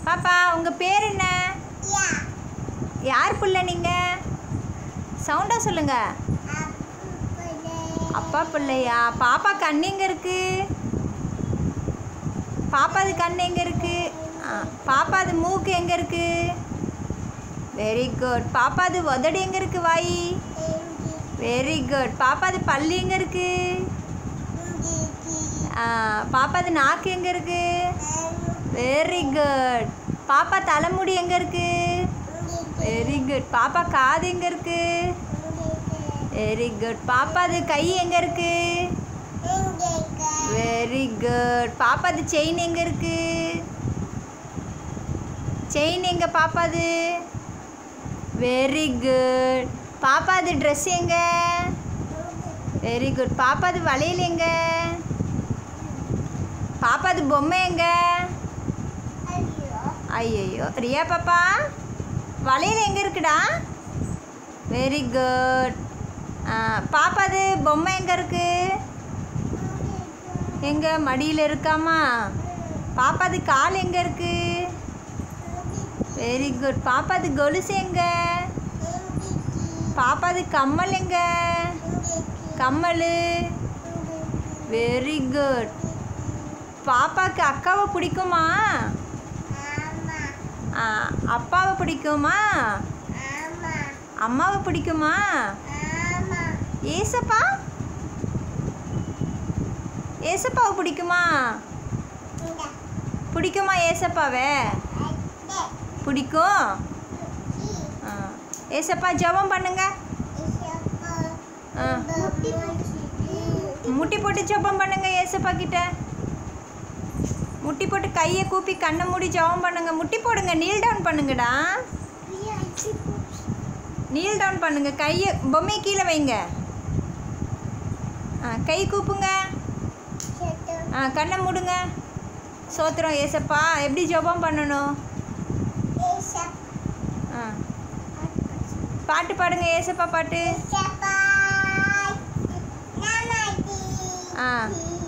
பாப்பா உங்கள் பேர் என்ன யார் புள்ள நீங்கள் சவுண்டாக சொல்லுங்க அப்பா பிள்ளையா பாப்பா கண் எங்கே இருக்கு பாப்பாது கண் எங்கே இருக்கு ஆ பாப்பாது மூக்கு எங்கே இருக்கு வெரி குட் பாப்பாது உதடு எங்கே இருக்கு வாய் வெரி குட் பாப்பாது பல்லு எங்கே இருக்கு ஆ பாப்பாது நாக்கு எங்கே இருக்கு வெரி குட் பாப்பா தலைமுடி எங்கே இருக்கு வெரி குட் பாப்பா காது எங்கே இருக்கு வெரி குட் பாப்பாது கை எங்கே இருக்கு வெரி குட் பாப்பாது செயின் எங்கே இருக்கு செயின் எங்க பாப்பாது வெரி குட் பாப்பாது ட்ரெஸ் எங்க வெரி குட் பாப்பாது வளையல் எங்க பாப்பாது பொம்மை எங்க ஐயையோ ரியா பாப்பா வளையல் எங்கே இருக்குடா வெரி குட் பாப்பாது பொம்மை எங்கே இருக்கு எங்க மடியில் இருக்காமா பாப்பாது கால் எங்கே இருக்கு வெரி குட் பாப்பாது கொலுசு எங்க பாப்பாது கம்மல் எங்க கம்மல் வெரி குட் பாப்பாக்கு அக்காவை பிடிக்குமா ஆ, அப்பாவை பிடிக்குமா அம்மாவை பிடிக்குமா ஏசப்பா ஏசப்பாவை பிடிக்குமா பிடிக்குமா ஏசப்பாவை பிடிக்கும் ஆ. ஏசப்பா ஜெபம் பண்ணுங்க ஆ. முட்டி போட்டு ஜெபம் பண்ணுங்க ஏசப்பா கிட்ட முட்டி போட்டு கையை கூப்பி கண்ணை மூடி ஜெபம் பண்ணுங்க முட்டி போடுங்க நீல் டவுன் பண்ணுங்கடா நீல் டவுன் பண்ணுங்க கையை பொம்மை கீழே வைங்க ஆ கை கூப்புங்க ஆ கண்ணை மூடுங்க சோத்திரம் ஏசப்பா எப்படி ஜெபம் பண்ணணும் ஆ பாட்டு பாடுங்க ஏசப்பா பாட்டு ஆ